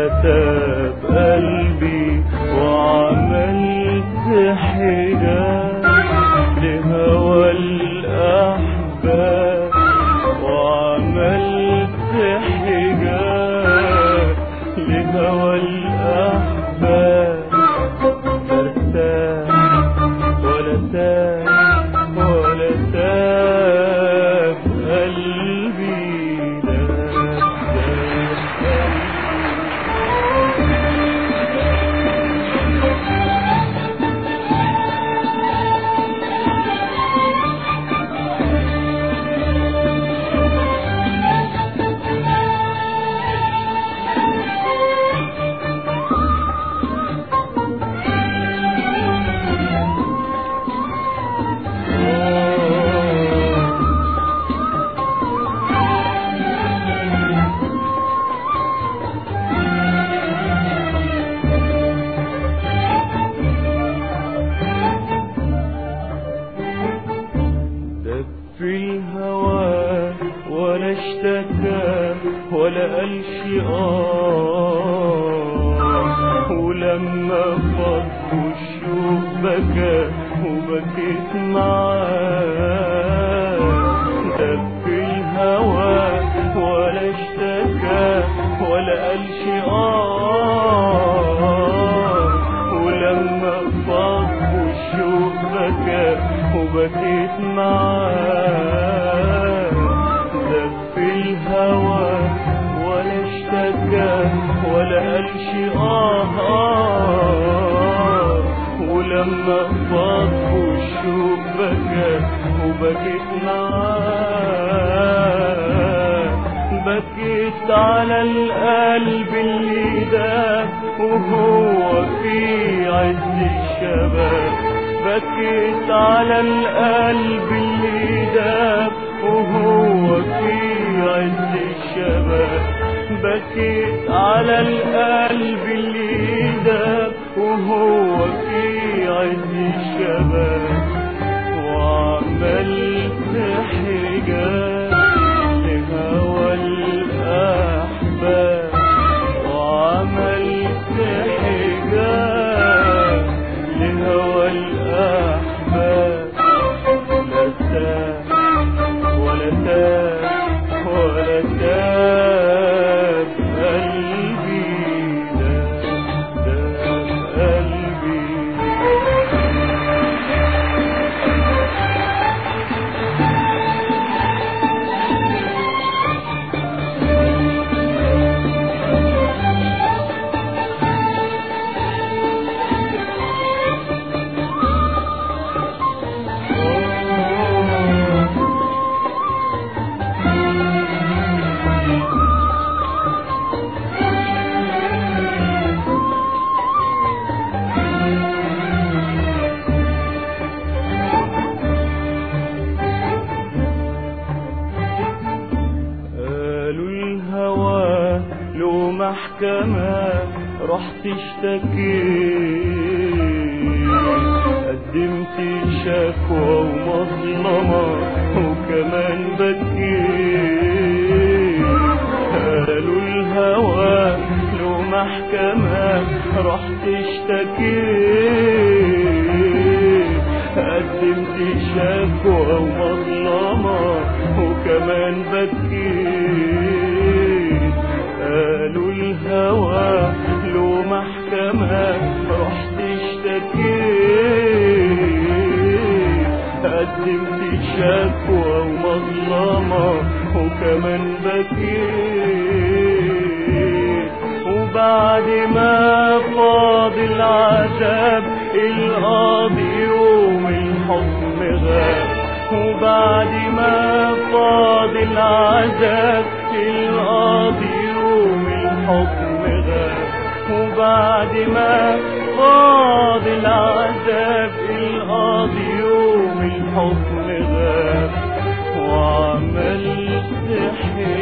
ولا تاب قلبي وعملت حجاب لهوى الأحباب وعملت حجاب لهوى الأحباب ترتاح ولا تاب ولا تاب قلبي داب داب دب في الهوى ولا اشتكى ولا قال شيء آه ولما فض الشوق بكى وبكيت معاه دب في الهوى ولا اشتكى ولا قال شيء آه ولما فض الشوق بكى وبكيت معاه دب الهوى ولا اشتكى ولا قال شيء آه آه ولما فض الشوق بكى وبكيت معاه بكيت على القلب اللي داب وهو في عز الشباب بكيت على القلب اللي داب وهو في عز الشباب بكيت على القلب اللي داب وهو في عز الشباب وعملت حجاب لهوى الأحباب وعملت حجاب لهوى الأحباب لا تاب ولا تاب ولا تاب قلبي داب داب قلبي قالوا الهوى له محكمة رحت اشتكيت قدمت شكوى ومظلمة وكمان بكيت قالوا الهوى له محكمة رحت اشتكيت قدمت شكوى ومظلمة وكمان بكيت قالوا الهوى له محكمة رحت اشتكيت قدمت شكوى ومظلمة وكمان بكيت وبعد ما فاض العذاب القاضي يوم الحكم غاب وبعد ما فاض العذاب القاضي يوم الحكم غاب وبعد ما فاض العذاب القاضي يوم الحكم غاب وعملت حجاب